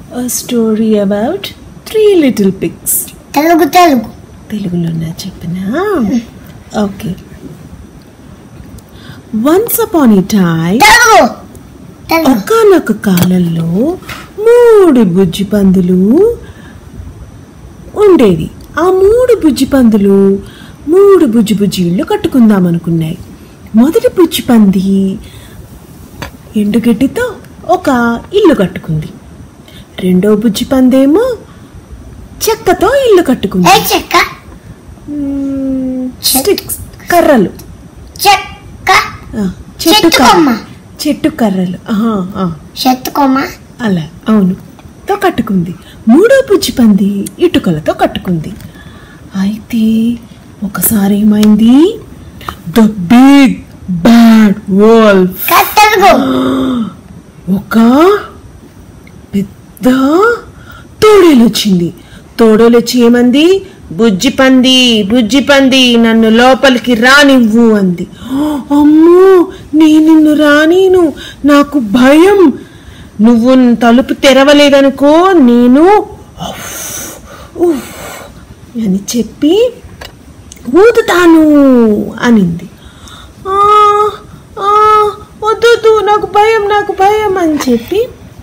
a story about three little pigs. Telugu Telugu తెలుగులోనా చెప్పనా okay once upon a time Telugu Telugu ఒకానొక కాలంలో మూడు బుజ్జి పందులు ఉండేవి ఆ మూడు బుజ్జి పందులు మూడు బుజ్జి బుజ్జి ఇళ్ళు కట్టుకుందాం అనుకున్నాయి మొదటి బుజ్జి పంది ఎండుగడ్డితో ఒక ఇల్లు కట్టుకుంది రెండో బుజ్జి పందేమో చెక్కతో ఇల్లు కట్టుకుంది ఏ చెక్క మ్మ్, స్టిక్స్ కర్రలు చెక్క ఆ, చెట్టు చెట్టు కర్ర కొమ్మ. చెట్టు కర్రలు ఆహా, ఆ. చెత్తుకోమా అలా అవును తో కట్టుకుంది మూడో బుజ్జి పంది ఇటుకలతో కట్టుకుంది అయితే ఒకసారి ఏమైంది the big bad wolf Telugu ఒక పెద్ద తోడేలు వచ్చింది తోడేలు వచ్చి ఏమంది బుజ్జి పంది బుజ్జి పంది నన్ను లోపలికి రానివ్వు అంది అమ్మో నేను నిన్ను రానీను నాకు భయం నువ్వు తలుపు తెరవలేదనుకో నేను ఉఫ్, ఉఫ్ అని చెప్పి ఊదుతాను అనింది "ఆ, ఆ, వద్దు వద్దు, నాకు భయం నాకు భయం అని చెప్పి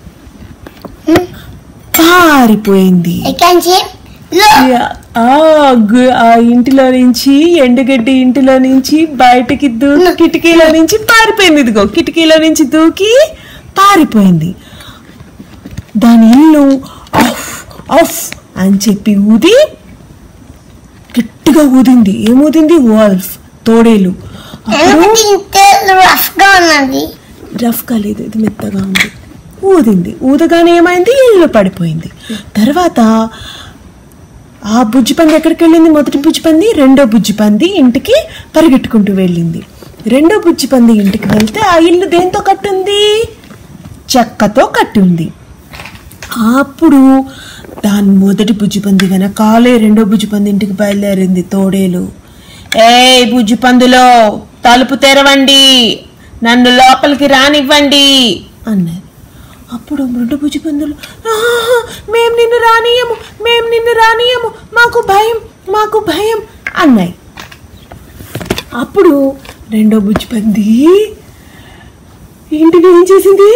పారిపోయింది ఎక్కించి లో ఆ గు- ఆ ఇంటిలో నుంచి ఎండుగడ్డి ఇంటిలో నుంచి బయటకి దూకి కిటికీలో నుంచి పారిపోయింది ఇదిగో కిటికీలో నుంచి దూకి పారిపోయింది దాని ఇల్లు ఆఫ్ ఆఫ్ అని చెప్పి ఊది గట్టిగా ఊదింది ఏమూదింది వాల్ఫ్ తోడేలు అప్పుడు రఫ్ గా ఉన్నది రఫ్ కాలేదు ఇది మెత్తగా ఉంది ఊదింది ఊదగానే ఏమైంది ఇల్లు పడిపోయింది తర్వాత ఆ బుజ్జి పంది ఎక్కడికి వెళ్ళింది మొదటి బుజ్జి పంది రెండో బుజ్జి పంది ఇంటికి పరిగెట్టుకుంటూ వెళ్ళింది రెండో బుజ్జి పంది ఇంటికి వెళ్తే ఆ ఇల్లు దేంతో కట్టుంది చెక్కతో కట్టుంది అప్పుడు దాని మొదటి బుజ్జి పంది వెనకాలే రెండో బుజ్జి పంది ఇంటికి బయలుదేరింది తోడేలు ఏయ్ బుజ్జి పందులో తలుపు తెరవండి నన్ను లోపలికి రానివ్వండి అన్నది అప్పుడు రెండు బుజ్జి పందులు "ఆహా, మేం నిన్ను రానియము మేం నిన్ను రానియము మాకు భయం మాకు భయం అన్నాయి అప్పుడు రెండో బుజ్జి పంది ఇంటికి ఏం చేసింది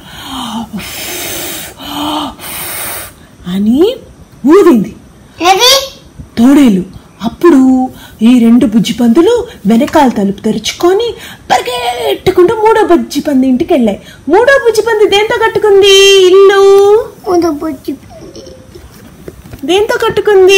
అని ఊదింది అది తోడేలు అప్పుడు ఈ రెండు బుజ్జి పందులు వెనకాల తలుపు తెరుచుకొని పరిగెట్టుకుంటూ మూడో బుజ్జి పంది ఇంటికి వెళ్ళాయి మూడో బుజ్జి పంది దేంతో కట్టుకుంది ఇల్లు ముందు బుజ్జి దేంతో కట్టుకుంది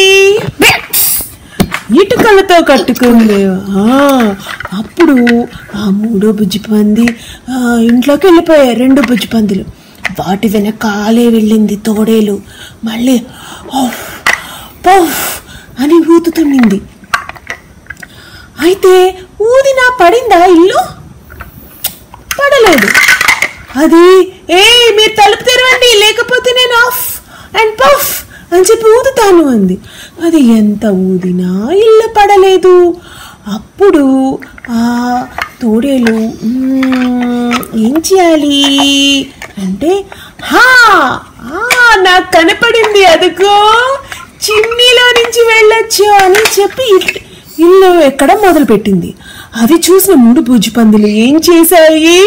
ఇటుకలతో కట్టుకుంది ఆ, అప్పుడు ఆ మూడో బుజ్జి పంది ఆ, ఇంట్లోకి వెళ్ళిపోయాయి రెండు బుజ్జి పందులు వాటి వెనకాలే వెళ్ళింది తోడేలు మళ్ళీ "ఆఫ్, పఫ్" అని ఊతుతుండింది అయితే ఊదినా పడిందా ఇల్లు పడలేదు అది ఏ మీరు తలుపు తెరవండి లేకపోతే నేను ఆఫ్ అండ్ పఫ్ అని చెప్పి ఊదుతాను అంది అది ఎంత ఊదినా ఇల్లు పడలేదు అప్పుడు ఆ తోడేలు "మ్మ్, ఏం చేయాలి అంటే హా ఆ, నాకు కనపడింది అదుకో చిమ్నీలో నుంచి వెళ్ళొచ్చు అని చెప్పి ఇట్- ఇల్లు ఎక్కడం మొదలుపెట్టింది అవి చూసిన మూడు బుజ్జి పందులు ఏం చేశాయి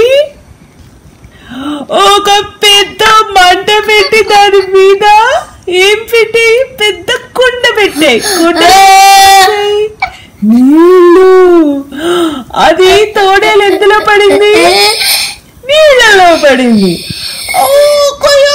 ఒక పెద్ద మంట పెట్టి దాని మీద ఏం పెట్టి పెద్ద కుండ పెట్టాయి కుండ పెట్టాయి. నీళ్ళు అది తోడేలు ఎందులో పడింది నీళ్ళలో పడింది ఓ కొయ్యో,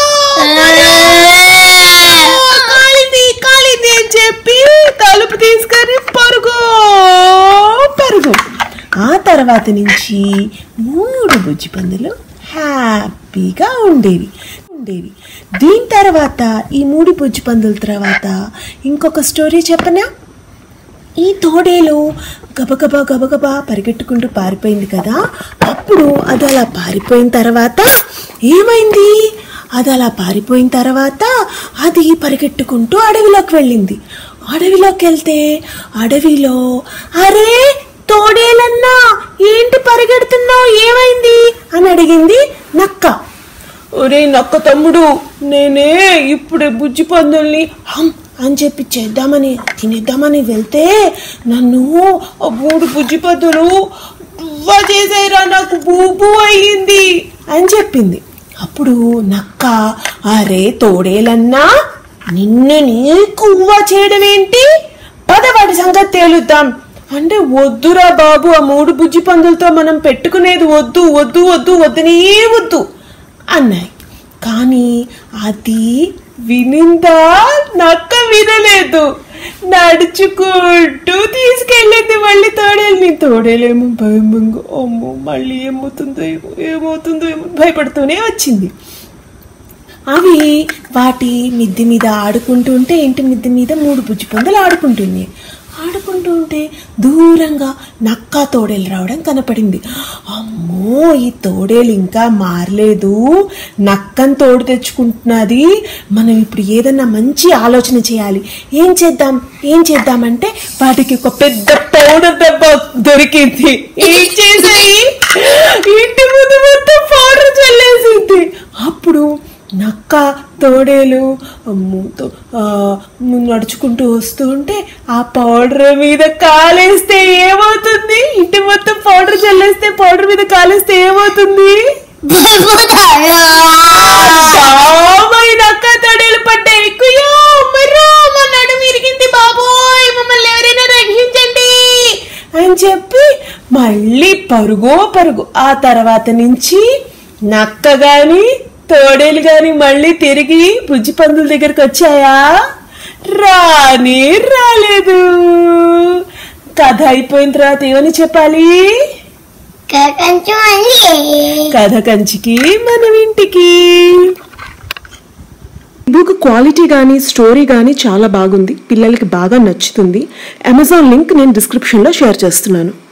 కాలింది కాలింది అని చెప్పి తలుపు తీసుకొని పరుగు పరుగు ఆ తర్వాత నుంచి మూడు బుజ్జి పందులు హ్యాపీగా ఉండేవి ఉండేవి దీని తర్వాత ఈ మూడు బుజ్జి పందుల తర్వాత ఇంకొక స్టోరీ చెప్పనా ఈ తోడేలు గబగబా గబగబా పరిగెట్టుకుంటూ పారిపోయింది కదా అప్పుడు అది అలా పారిపోయిన తర్వాత ఏమైంది అది అలా పారిపోయిన తర్వాత అది పరిగెట్టుకుంటూ అడవిలోకి వెళ్ళింది అడవిలోకి వెళ్తే అడవిలో అరే తోడేలన్నా ఏంటి పరిగెడుతున్నావు ఏమైంది అని అడిగింది నక్క ఒరే నక్క తమ్ముడు నేనే ఇప్పుడు బుజ్జి పందుల్ని హం అని చెప్పి చేద్దామని తినేద్దామని వెళ్తే నన్ను ఆ మూడు బుజ్జి పందులు బువ్వ చేసాయిరా నాకు బూబు అయ్యింది అని చెప్పింది అప్పుడు నక్క అరే తోడేలన్నా నిన్ను నీకు ఉవ్వ చేయడం ఏంటి పదవాడి సంగతి తేలుద్దాం అంటే వద్దురా బాబు ఆ మూడు బుజ్జి పందులతో మనం పెట్టుకునేది వద్దు వద్దు వద్దు వద్దనే వద్దు అన్నాయి కానీ అది వినిందా నక్క వినలేదు నడుచుకుంటూ తీసుకెళ్ళింది మళ్ళీ తోడేల్ని తోడేలేమో భయం భయంగా, అమ్మో మళ్ళీ ఏమవుతుందో ఏమో ఏమవుతుందో ఏమో భయపడుతూనే వచ్చింది అవి వాటి మిద్ది మీద ఆడుకుంటుంటే ఇంటి మిద్ది మీద మూడు బుజ్జి పందులు ఆడుకుంటుంది ఆడుకుంటూ ఉంటే దూరంగా నక్క తోడేలు రావడం కనపడింది అమ్మో ఈ తోడేలు ఇంకా మారలేదు నక్కని తోడు తెచ్చుకుంటున్నది మనం ఇప్పుడు ఏదన్నా మంచి ఆలోచన చేయాలి ఏం చేద్దాం ఏం చేద్దామంటే వాటికి ఒక పెద్ద పౌడర్ దెబ్బ దొరికింది ఏం చేసాయి ఇంటి ముందు మొత్తం పౌడర్ చల్లేసింది అప్పుడు నక్క తోడేలు అమ్మో, తో- ఆ, నడుచుకుంటూ వస్తూ ఉంటే ఆ పౌడర్ మీద కాలేస్తే ఏమవుతుంది ఇంటి మొత్తం పౌడర్ చల్లేస్తే పౌడర్ మీద కాలేస్తే ఏమవుతుంది బాబాయ్ నక్క తోడేలు పడ్డాయి కుయ్యో మరో మా నడుము ఇరిగింది బాబోయ్ మమ్మల్ని ఎవరైనా రక్షించండి అని చెప్పి మళ్ళీ పరుగో పరుగు ఆ తర్వాత నుంచి నక్క గాని తోడేలు గాని మళ్ళీ తిరిగి బుజ్జి పందుల దగ్గరికి వచ్చాయా రాని రాలేదు కథ అయిపోయిన తర్వాత ఏమని చెప్పాలి కొంచెం అండి కథ కంచికి మనం ఇంటికి బుక్ క్వాలిటీ కానీ స్టోరీ కానీ చాలా బాగుంది పిల్లలకి బాగా నచ్చుతుంది అమెజాన్ లింక్ నేను డిస్క్రిప్షన్లో షేర్ చేస్తున్నాను